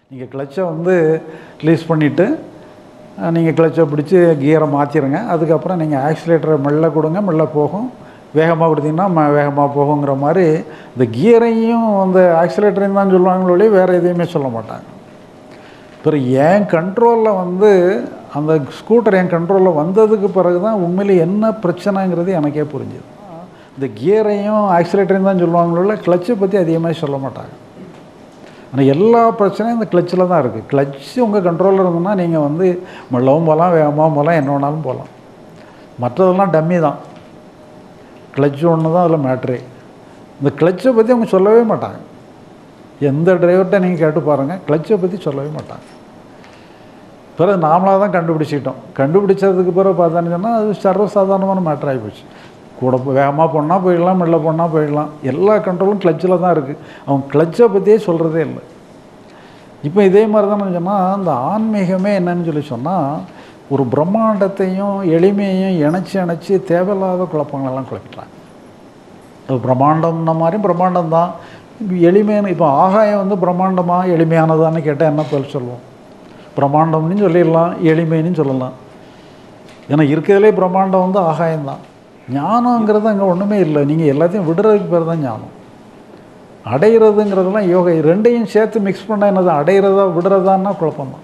நீங்கள் கிளச்சை வந்து ரிலீஸ் பண்ணிவிட்டு நீங்கள் கிளச்சை பிடிச்சி கியரை மாற்றிடுங்க அதுக்கப்புறம் நீங்கள் ஆக்சிலேட்டரை மெல்ல கொடுங்க மெல்ல போகும் வேகமாக கொடுத்தீங்கன்னா ம- வேகமாக போகுங்கிற மாதிரி இந்த கியரையும் அந்த ஆக்சிலேட்டரையும் தான் சொல்லுவாங்களே வேறு எதையுமே சொல்ல மாட்டாங்க பிறகு என் கண்ட்ரோலில் வந்து அந்த ஸ்கூட்டர் என் கண்ட்ரோலில் வந்ததுக்கு பிறகு தான் உண்மையிலே என்ன பிரச்சனைங்கிறது எனக்கே புரிஞ்சுது இந்த கியரையும் ஆக்சிலேட்டரையும் தான் சொல்லுவாங்களே கிளச்சை பற்றி அதிகமாக சொல்ல மாட்டாங்க ஆனால் எல்லா பிரச்சனையும் இந்த கிளச்சில் தான் இருக்குது கிளச்சு உங்கள் கண்ட்ரோலில் இருந்ததுன்னா நீங்கள் வந்து மெல்லவும் போகலாம் வேகமாகவும் போகலாம் என்ன வேணாலும் போகலாம் மற்றதெல்லாம் டம்மி தான் கிளச்சு ஒன்று தான் அதில் மேட்ரே இந்த கிளச்சை பற்றி அவங்க சொல்லவே மாட்டாங்க எந்த டிரைவர்கிட்ட நீங்கள் கேட்டு பாருங்கள் கிளச்சை பற்றி சொல்லவே மாட்டாங்க பிறகு நாமளாக தான் கண்டுபிடிச்சிட்டோம் கண்டுபிடிச்சதுக்கு பிறகு பார்த்தான்னு சொன்னால் அது சர்வசாதாரணமான மேட்டர் ஆகிப்போச்சு கூட போ- வேகமாக போனால் போயிடலாம் மெல்ல போனால் போயிடலாம் எல்லா கண்ட்ரோலும் கிளச்சில் தான் இருக்குது அவங்க கிளச்சை பற்றியே சொல்கிறதே இல்லை இப்போ இதே மாதிரி தான் சொன்னால் அந்த ஆன்மீகமே என்னன்னு சொல்லி சொன்னால் ஒரு பிரம்மாண்டத்தையும் எளிமையையும் இணைச்சி இணைச்சி தேவையில்லாத குழப்பங்களெல்லாம் குழப்பிட்டாங்க அது பிரம்மாண்டம்ன மாதிரி பிரம்மாண்டம் தான் இப்போ எளிமையான இப்போ ஆகாயம் வந்து பிரம்மாண்டமாக எளிமையானதான்னு கேட்டால் என்ன பதில் சொல்லுவோம் பிரம்மாண்டம்னு சொல்லிடலாம் எளிமைன்னு சொல்லலாம் ஏன்னா இருக்கிறதுலே பிரம்மாண்டம் வந்து ஆகாயம்தான் ஞானங்கிறது அங்கே ஒன்றுமே இல்லை நீங்கள் எல்லாத்தையும் விடுறதுக்கு பேர் தான் ஞானம் அடையிறதுங்கிறதெல்லாம் யோகா ரெண்டையும் சேர்த்து மிக்ஸ் பண்ணால் என்னது அடையிறதா விடுறதான்னா குழப்பம்தான்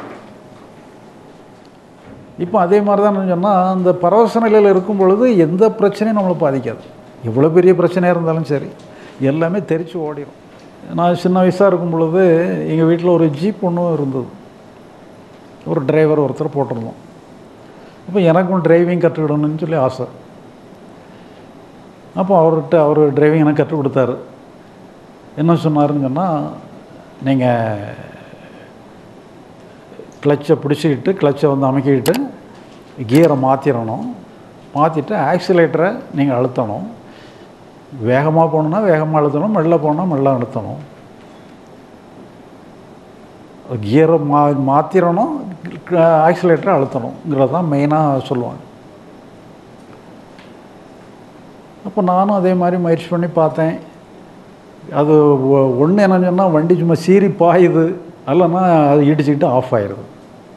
இப்போ அதே மாதிரி தான் சொன்னால் அந்த பரவச நிலையில் இருக்கும் பொழுது எந்த பிரச்சனையும் நம்மளை பாதிக்காது எவ்வளோ பெரிய பிரச்சனையாக இருந்தாலும் சரி எல்லாமே தெரிச்சு ஓடிடும் நான் சின்ன வயசாக இருக்கும் பொழுது எங்கள் வீட்டில் ஒரு ஜீப் ஒன்றும் இருந்தது ஒரு டிரைவர் ஒருத்தர் போட்டிருந்தோம் அப்போ எனக்கும் டிரைவிங் கற்றுக்கிடணும்னு சொல்லி ஆசை அப்போ அவர்கிட்ட அவர் டிரைவிங் எனக்கு கற்றுக் கொடுத்தாரு என்ன சொன்னாருன்னு சொன்னால் நீங்கள் கிளச்சை பிடிச்சிக்கிட்டு கிளச்சை வந்து அமைக்கிட்டு கியரை மாற்றிடணும் மாற்றிட்டு ஆக்சிலேட்டரை நீங்கள் அழுத்தணும் வேகமாக போகணுன்னா வேகமாக அழுத்தணும் மெல்ல போனால் மெல்ல அழுத்தணும் கியரை மா மாற்றிடணும் ஆக்சிலேட்டரை அழுத்தணுங்கிறது தான் மெயினாக சொல்லுவாங்க அப்போ நானும் அதே மாதிரி முயற்சி பண்ணி பார்த்தேன் அது ஒன்று என்ன சொன்னால் வண்டி சும்மா சீறி பாயுது இல்லைன்னா அது இடிச்சுக்கிட்டு ஆஃப் ஆயிடுது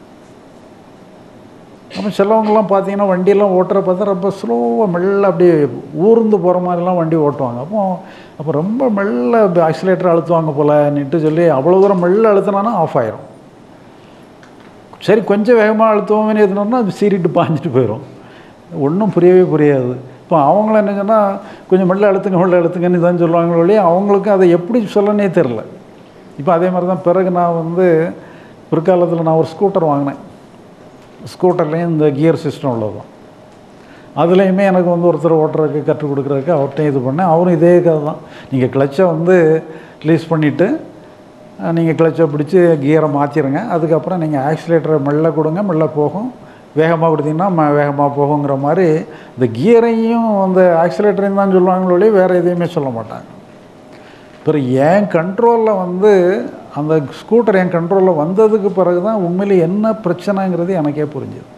அப்போ சிலவங்கெல்லாம் பார்த்தீங்கன்னா வண்டியெல்லாம் ஓட்டுற பார்த்தா ரொம்ப ஸ்லோவாக மெல்ல அப்படியே ஊர்ந்து போகிற மாதிரிலாம் வண்டி ஓட்டுவாங்க அப்போ அப்போ ரொம்ப மெல்ல ஆக்சிலேட்டர் அழுத்துவாங்க போலன்னுட்டு சொல்லி அவ்வளோ தூரம் மெல்ல அழுத்தினானா ஆஃப் ஆயிரும் சரி கொஞ்சம் வேகமாக அழுத்துவோம்னு எதுனா அது சீறிட்டு பாஞ்சிட்டு போயிடும் ஒன்றும் புரியவே புரியாது இப்போ அவங்கள என்ன சொன்னால் கொஞ்சம் மெல்ல அழுத்துங்க மெல்ல அழுத்துங்கன்னு தான் சொல்லுவாங்களோ இல்லையா அவங்களுக்கு அதை எப்படி சொல்லனே தெரில இப்போ அதே மாதிரி தான் பிறகு நான் வந்து பிற்காலத்தில் நான் ஒரு ஸ்கூட்டர் வாங்கினேன் ஸ்கூட்டர்லேயும் இந்த கியர் சிஸ்டம் உள்ளது தான் அதுலேயுமே எனக்கு வந்து ஒருத்தர் ஓட்டுறதுக்கு கற்றுக் கொடுக்குறதுக்கு அவர்கிட்டையும் இது பண்ணேன் அவரும் இதே கதை தான் நீங்கள் கிளச்சை வந்து ரிலீஸ் பண்ணிவிட்டு நீங்கள் கிளச்சை பிடிச்சி கியரை மாற்றிடுங்க அதுக்கப்புறம் நீங்கள் ஆக்சிலேட்டரை மெல்ல கொடுங்க மெல்ல போகும் வேகமாக கொடுத்தீங்கன்னா ம வேகமாக போகுங்கிற மாதிரி இந்த கியரையும் அந்த ஆக்சிலேட்டரையும் தான் சொல்லுவாங்களே வேறு எதையுமே சொல்ல மாட்டாங்க பிறகு என் கண்ட்ரோலில் வந்து அந்த ஸ்கூட்டர் என் கண்ட்ரோலில் வந்ததுக்கு பிறகு தான் உண்மையிலே என்ன பிரச்சனைங்கிறது எனக்கே புரிஞ்சுது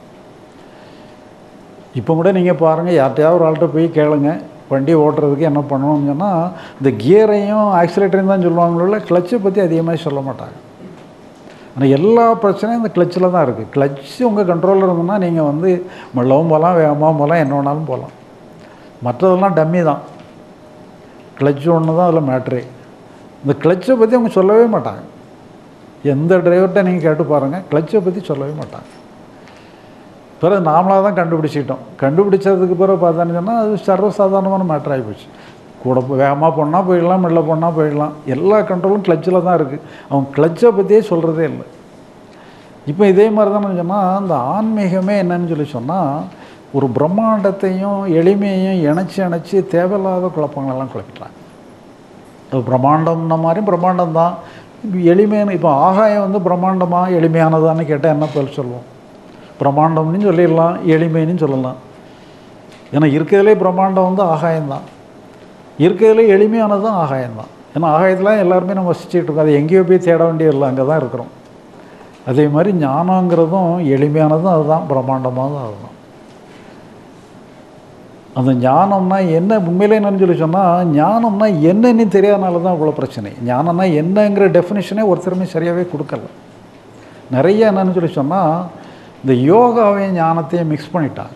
இப்போ கூட நீங்கள் பாருங்கள் யார்கிட்டயாவது ஒரு ஆள்கிட்ட போய் கேளுங்க வண்டி ஓட்டுறதுக்கு என்ன பண்ணணும்னு சொன்னால் இந்த கியரையும் ஆக்சிலேட்டரையும் தான் சொல்லுவாங்களே கிளச்சை பற்றி அதிகமாக சொல்ல மாட்டாங்க ஆனால் எல்லா பிரச்சனையும் இந்த கிளச்சில் தான் இருக்குது கிளச்சு உங்கள் கண்ட்ரோலில் இருந்ததுன்னா நீங்கள் வந்து மெல்லவும் போகலாம் வேகமாகவும் போகலாம் என்ன வேணாலும் போகலாம் மற்றதெல்லாம் டம்மி தான் கிளச்சு ஒன்று தான் அதில் மேட்ரே இந்த கிளச்சை பற்றி அவங்க சொல்லவே மாட்டாங்க எந்த டிரைவர்கிட்ட நீங்கள் கேட்டு பாருங்கள் கிளச்சை பற்றி சொல்லவே மாட்டாங்க பிறகு நாமளாக தான் கண்டுபிடிச்சிட்டோம் கண்டுபிடிச்சதுக்கு பிறகு பார்த்தான்னு சொன்னால் அது சர்வசாதாரணமான மேட்டர் ஆகிப்போச்சு கூட போ- வேகமாக போனால் போயிடலாம் மெல்ல போனால் போயிடலாம் எல்லா கண்ட்ரோலும் கிளச்சில் தான் இருக்குது அவங்க கிளச்சை பற்றியே சொல்கிறதே இல்லை இப்போ இதே மாதிரி தான் சொன்னால் அந்த ஆன்மீகமே என்னன்னு சொல்லி சொன்னால் ஒரு பிரம்மாண்டத்தையும் எளிமையையும் இணைச்சி இணைச்சி தேவையில்லாத குழப்பங்களெல்லாம் குழப்பிட்டாங்க அது பிரம்மாண்டம்ன மாதிரி பிரம்மாண்டம் தான் இப்போ எளிமையான இப்போ ஆகாயம் வந்து பிரம்மாண்டமாக எளிமையானதான்னு கேட்டால் என்ன பதில் சொல்லுவோம் பிரம்மாண்டம்னு சொல்லிடலாம் எளிமைன்னு சொல்லலாம் ஏன்னா இருக்கிறதுலே பிரம்மாண்டம் வந்து ஆகாயம்தான் இருக்கிறதுலே எளிமையானது தான் ஆகாயம்தான் ஏன்னா ஆகாயத்தில் எல்லாருமே நம்ம வசிச்சுட்டு இருக்கோம் அது எங்கேயோ போய் தேட வேண்டியதில்லை அங்கே தான் இருக்கிறோம் அதே மாதிரி ஞானங்கிறதும் எளிமையானதும் அதுதான் பிரம்மாண்டமானதும் அதுதான் அந்த ஞானம்னா என்ன உண்மையிலே என்னன்னு சொல்லி சொன்னால் ஞானம்னா என்னன்னு தெரியாதனால தான் இவ்வளோ பிரச்சனை ஞானம்னா என்னங்கிற டெஃபினிஷனே ஒருத்தருமே சரியாகவே கொடுக்கல நிறைய என்னன்னு சொல்லி சொன்னால் இந்த யோகாவையும் ஞானத்தையும் மிக்ஸ் பண்ணிட்டாங்க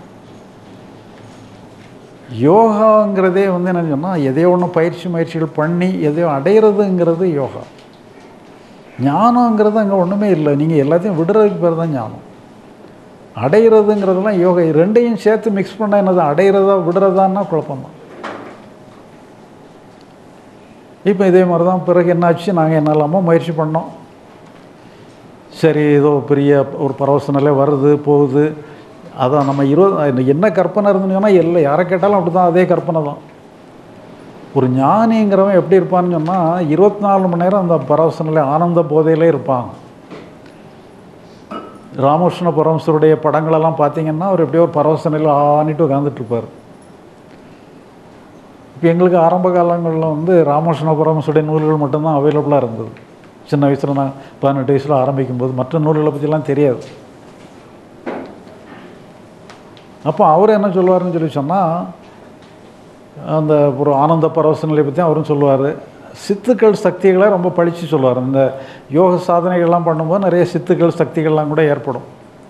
யோகாங்கிறதே வந்து என்ன சொன்னால் எதையோ ஒன்று பயிற்சி முயற்சிகள் பண்ணி எதையோ அடையிறதுங்கிறது யோகா ஞானங்கிறது அங்கே ஒன்றுமே இல்லை நீங்கள் எல்லாத்தையும் விடுறதுக்கு பேர் தான் ஞானம் அடையிறதுங்கிறதெல்லாம் யோகா இது ரெண்டையும் சேர்த்து மிக்ஸ் பண்ணால் என்னது அடையிறதா விடுறதான்னா குழப்பம்தான் இப்போ இதே மாதிரி தான் பிறகு என்னாச்சு நாங்கள் என்னெல்லாமோ முயற்சி பண்ணோம் சரி ஏதோ பெரிய ஒரு பரவச நிலை வருது போகுது அதான் நம்ம இருபது என்ன கற்பனை இருந்துன்னு சொன்னால் இல்லை யாரை கேட்டாலும் அப்படி தான் அதே கற்பனை தான் ஒரு ஞானிங்கிறவன் எப்படி இருப்பான்னு சொன்னால் இருபத்தி நாலு மணி நேரம் அந்த பரவச நிலை ஆனந்த போதையிலே இருப்பாங்க ராமகிருஷ்ண பரமசருடைய படங்களெல்லாம் பார்த்தீங்கன்னா அவர் எப்படியோ ஒரு பரவச நிலையில் ஆனிட்டு உட்காந்துட்டு இருப்பார் இப்போ எங்களுக்கு ஆரம்ப காலங்களில் வந்து ராமகிருஷ்ண பரமசுடைய நூல்கள் மட்டும்தான் அவைலபிளாக இருந்தது சின்ன வயசில் நான் பதினெட்டு வயசில் ஆரம்பிக்கும் போது மற்ற நூல்களை பற்றிலாம் தெரியாது அப்போ அவர் என்ன சொல்லுவாருன்னு சொல்லி சொன்னால் அந்த ஒரு ஆனந்த பரவச நிலை பற்றி அவரும் சொல்லுவார் சித்துக்கள் சக்திகளை ரொம்ப பழித்து சொல்லுவார் இந்த யோக சாதனைகள்லாம் பண்ணும்போது நிறைய சித்துக்கள் சக்திகள்லாம் கூட ஏற்படும்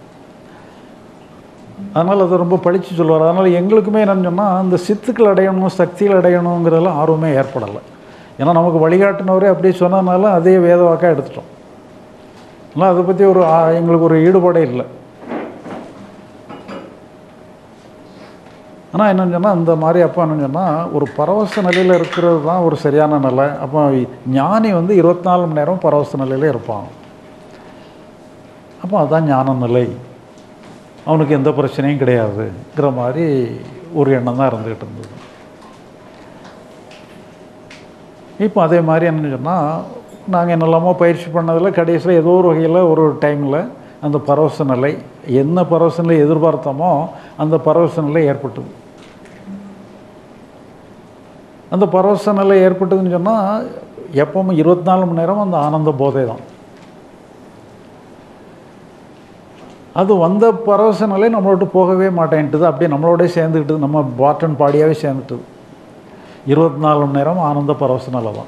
அதனால் அதை ரொம்ப பழித்து சொல்லுவார் அதனால் எங்களுக்குமே என்னன்னு சொன்னால் அந்த சித்துக்கள் அடையணும் சக்திகள் அடையணுங்கிறதெல்லாம் ஆர்வமே ஏற்படலை ஏன்னா நமக்கு வழிகாட்டினவரே அப்படியே சொன்னதுனால அதே வேதவாக்காக எடுத்துட்டோம் அதனால் அதை பற்றி ஒரு ஆ- எங்களுக்கு ஒரு ஈடுபாடே இல்லை ஆனால் என்னன்னு சொன்னால் இந்த மாதிரி அப்போ என்னன்னு சொன்னால் ஒரு பரவச நிலையில் இருக்கிறது தான் ஒரு சரியான நிலை அப்போ ஞானி வந்து இருபத்தி நாலு மணி நேரம் பரவச நிலையில இருப்பான் அப்போ அதுதான் ஞான நிலை அவனுக்கு எந்த பிரச்சனையும் கிடையாதுங்கிற மாதிரி ஒரு எண்ணம் தான் இருந்துக்கிட்டு இருந்தது இப்போ அதே மாதிரி என்னன்னு சொன்னால் நாங்கள் என்னெல்லாமோ பயிற்சி பண்ணதில் கடைசியில் ஏதோ ஒரு வகையில் ஒரு டைமில் அந்த பரவச நிலை என்ன பரவச நிலை எதிர்பார்த்தோமோ அந்த பரவச நிலை ஏற்பட்டது அந்த பரவச நிலை ஏற்பட்டதுன்னு சொன்னால் எப்பவும் இருபத்தி நாலு மணி நேரம் அந்த ஆனந்த போதை தான் அது வந்த பரவச நிலை நம்மளை விட்டு போகவே மாட்டேன்ட்டுது அப்படியே நம்மளோடய சேர்ந்துக்கிட்டது நம்ம பாட்டன் பாடியாகவே சேர்ந்துட்டுது இருபத்தி நாலு மணி நேரம் ஆனந்த பரவச நிலை தான்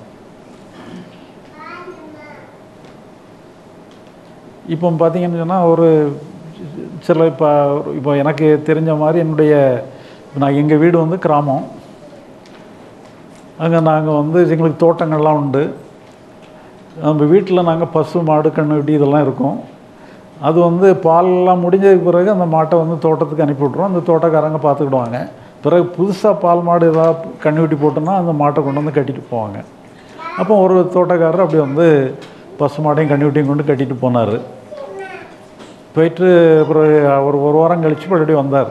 இப்போ பார்த்தீங்கன்னு சொன்னால் ஒரு சில இப்போ இப்போ எனக்கு தெரிஞ்ச மாதிரி என்னுடைய நான் எங்கள் வீடு வந்து கிராமம் அங்கே நாங்கள் வந்து எங்களுக்கு தோட்டங்கள்லாம் உண்டு நம்ம வீட்டில் நாங்கள் பசு மாடு கண்ணுக்குட்டி இதெல்லாம் இருக்கும் அது வந்து பாலெல்லாம் முடிஞ்சதுக்கு பிறகு அந்த மாட்டை வந்து தோட்டத்துக்கு அனுப்பி விட்ருவோம் அந்த தோட்டக்காரங்க பார்த்துக்கிடுவாங்க பிறகு புதுசாக பால் மாடு ஏதாவது கண்ணுக்குட்டி போட்டோன்னா அந்த மாட்டை கொண்டு வந்து கட்டிட்டு போவாங்க அப்போ ஒரு தோட்டக்காரர் அப்படி வந்து பசு மாடையும் கண்ணுக்குட்டியும் கொண்டு கட்டிட்டு போனார் போயிட்டு அப்புறம் ஒரு ஒரு வாரம் கழித்து மறுபடியும் வந்தார்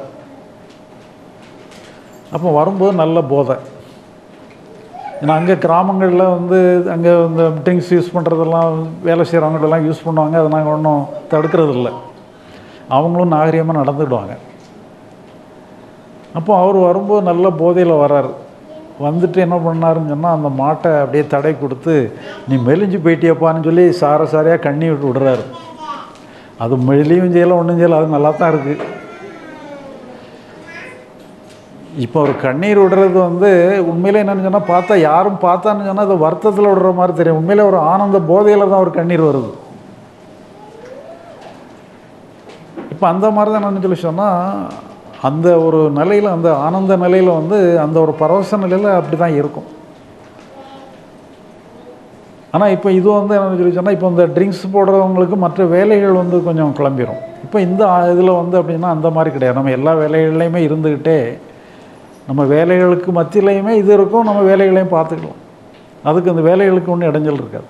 அப்போ வரும்போது நல்ல போதை ஏன்னா அங்கே கிராமங்களில் வந்து அங்கே இந்த மிட்டிங்ஸ் யூஸ் பண்ணுறதெல்லாம் வேலை செய்கிறவங்கள்டெல்லாம் யூஸ் பண்ணுவாங்க அதை நாங்கள் ஒன்றும் தடுக்கிறது இல்லை அவங்களும் நாகரிகமாக நடந்துக்கிடுவாங்க அப்போ அவர் வரும்போது நல்ல போதையில் வரார் வந்துட்டு என்ன பண்ணாருன்னு சொன்னால் அந்த மாட்டை அப்படியே தடை கொடுத்து நீ மெலிஞ்சு போயிட்டியப்பான்னு சொல்லி சார சாரையாக கண்ணி விட்டு விடுறாரு அது மெலியும் செய்யலை ஒன்றும் செய்யலை அது நல்லா தான் இருக்குது இப்போ ஒரு கண்ணீர் விடுறது வந்து உண்மையிலே என்னன்னு சொன்னால் பார்த்தா யாரும் பார்த்தான்னு சொன்னால் அது வருத்தத்தில் விடுற மாதிரி தெரியும் உண்மையிலே ஒரு ஆனந்த போதையில் தான் ஒரு கண்ணீர் வருது இப்போ அந்த மாதிரி தான் என்னன்னு சொல்லி சொன்னால் அந்த ஒரு நிலையில் அந்த ஆனந்த நிலையில் வந்து அந்த ஒரு பரவச நிலையில் அப்படி தான் இருக்கும் ஆனால் இப்போ இது வந்து என்னன்னு சொல்லி சொன்னால் இப்போ இந்த ட்ரிங்க்ஸ் போடுறவங்களுக்கு மற்ற வேலைகள் வந்து கொஞ்சம் கிளம்பிடும் இப்போ இந்த இதில் வந்து அப்படின்னா அந்த மாதிரி கிடையாது நம்ம எல்லா வேலைகள்லையுமே இருந்துக்கிட்டே நம்ம வேலைகளுக்கு மத்தியிலையுமே இது இருக்கும் நம்ம வேலைகளையும் பார்த்துக்கலாம் அதுக்கு அந்த வேலைகளுக்கு ஒன்றும் இடைஞ்சல் இருக்காது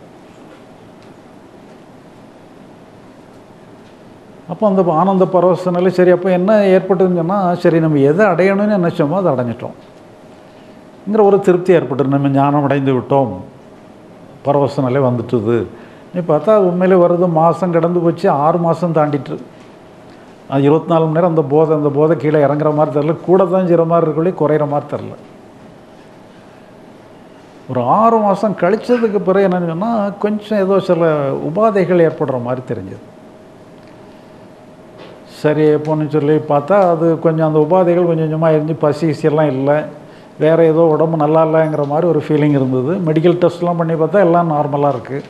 அப்போ அந்த ஆனந்த பரவச நிலை சரி அப்போ என்ன ஏற்பட்டதுன்னு சொன்னால் சரி நம்ம எதை அடையணும்னு நினச்சோமோ அதை அடைஞ்சிட்டோம்ங்கிற ஒரு திருப்தி ஏற்பட்டு நம்ம ஞானம் அடைந்து விட்டோம் பரவச நிலை வந்துட்டுது நீ பார்த்தா அது உண்மையிலே வருது மாதம் கடந்து போச்சு ஆறு மாதம் தாண்டிட்டு அது இருபத்தி நாலு மணி நேரம் அந்த போதை அந்த போதை கீழே இறங்குற மாதிரி தெரில கூட தான் செய்கிற மாதிரி இருக்கொள்ளி குறையிற மாதிரி தெரில ஒரு ஆறு மாதம் கழிச்சதுக்கு பிறகு என்னன்னு சொன்னால் கொஞ்சம் ஏதோ சில உபாதைகள் ஏற்படுற மாதிரி தெரிஞ்சது சரி எப்போன்னு சொல்லி பார்த்தா அது கொஞ்சம் அந்த உபாதைகள் கொஞ்சம் கொஞ்சமாக இருந்து பசி கிசி எல்லாம் இல்லை வேறு ஏதோ உடம்பு நல்லா இல்லைங்கிற மாதிரி ஒரு ஃபீலிங் இருந்தது மெடிக்கல் டெஸ்ட்லாம் பண்ணி பார்த்தா எல்லாம் நார்மலாக இருக்குது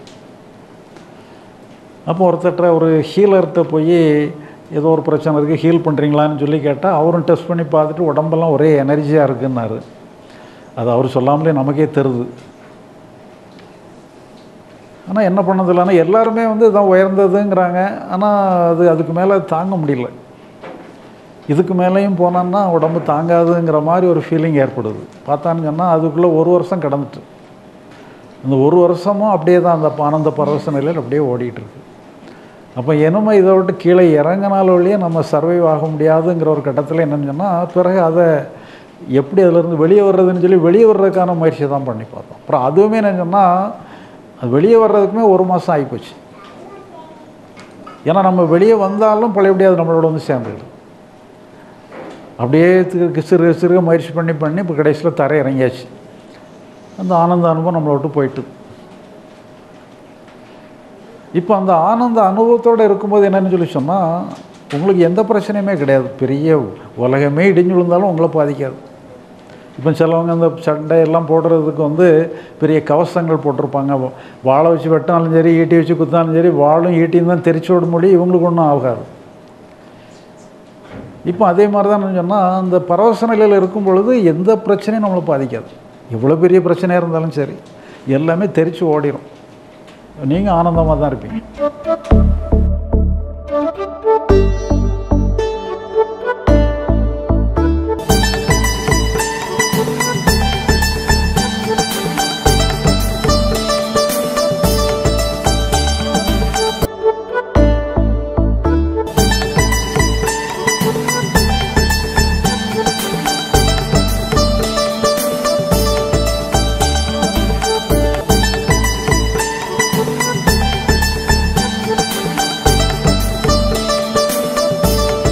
அப்போ ஒருத்தர்கிட்ட ஒரு ஹீலர்கிட்ட போய் ஏதோ ஒரு பிரச்சனை இருக்குது ஹீல் பண்ணுறீங்களான்னு சொல்லி கேட்டால் அவரும் டெஸ்ட் பண்ணி பார்த்துட்டு உடம்பெல்லாம் ஒரே எனர்ஜியாக இருக்குன்னாரு அது அவர் சொல்லாமலே நமக்கே தெரியுது ஆனால் என்ன பண்ணதில்லைன்னா எல்லாருமே வந்து இதான் உயர்ந்ததுங்கிறாங்க ஆனால் அது அதுக்கு மேலே தாங்க முடியல இதுக்கு மேலேயும் போனான்னா உடம்பு தாங்காதுங்கிற மாதிரி ஒரு ஃபீலிங் ஏற்படுது பார்த்தான்னு சொன்னால் அதுக்குள்ளே ஒரு வருஷம் கடந்துட்டு இந்த ஒரு வருஷமும் அப்படியே தான் அந்த ஆனந்த பரவச நிலையில் அப்படியே ஓடிட்டு இருக்கு அப்போ என்னமோ இதை விட்டு கீழே இறங்கினால வழியே நம்ம சர்வைவ் ஆக முடியாதுங்கிற ஒரு கட்டத்தில் என்னன்னு சொன்னால் பிறகு அதை எப்படி அதிலேருந்து வெளியே வர்றதுன்னு சொல்லி வெளியே வர்றதுக்கான முயற்சி தான் பண்ணி பார்த்தோம் அப்புறம் அதுவுமே என்ன சொன்னால் அது வெளியே வர்றதுக்குமே ஒரு மாதம் ஆகிப்போச்சு ஏன்னா நம்ம வெளியே வந்தாலும் பழையபடி அது நம்மளோட வந்து சேர்ந்துடுது அப்படியே திரு- சிறுக சிறுக முயற்சி பண்ணி பண்ணி இப்போ கடைசியில் தரை இறங்கியாச்சு அந்த ஆனந்த அனுபவம் நம்மளை விட்டு போயிட்டு இப்போ அந்த ஆனந்த அனுபவத்தோடு இருக்கும்போது என்னன்னு சொல்லி சொன்னால் உங்களுக்கு எந்த பிரச்சனையுமே கிடையாது பெரிய உலகமே இடிஞ்சு விழுந்தாலும் உங்களை பாதிக்காது இப்போ சிலவங்க அந்த சண்டை எல்லாம் போடுறதுக்கு வந்து பெரிய கவசங்கள் போட்டிருப்பாங்க வாழை வச்சு வெட்டினாலும் சரி ஈட்டி வச்சு குத்தினாலும் சரி வாளும் ஈட்டியும் தான் தெரிச்சு விட முடியும் இவங்களுக்கு ஒன்றும் ஆகாது இப்போ அதே மாதிரி தான் சொன்னால் அந்த பரவச நிலையில் இருக்கும் பொழுது எந்த பிரச்சனையும் நம்மளை பாதிக்காது எவ்வளோ பெரிய பிரச்சனையாக இருந்தாலும் சரி எல்லாமே தெரிச்சு ஓடிடும் நீங்கள் ஆனந்தமாக தான் இருப்பீங்க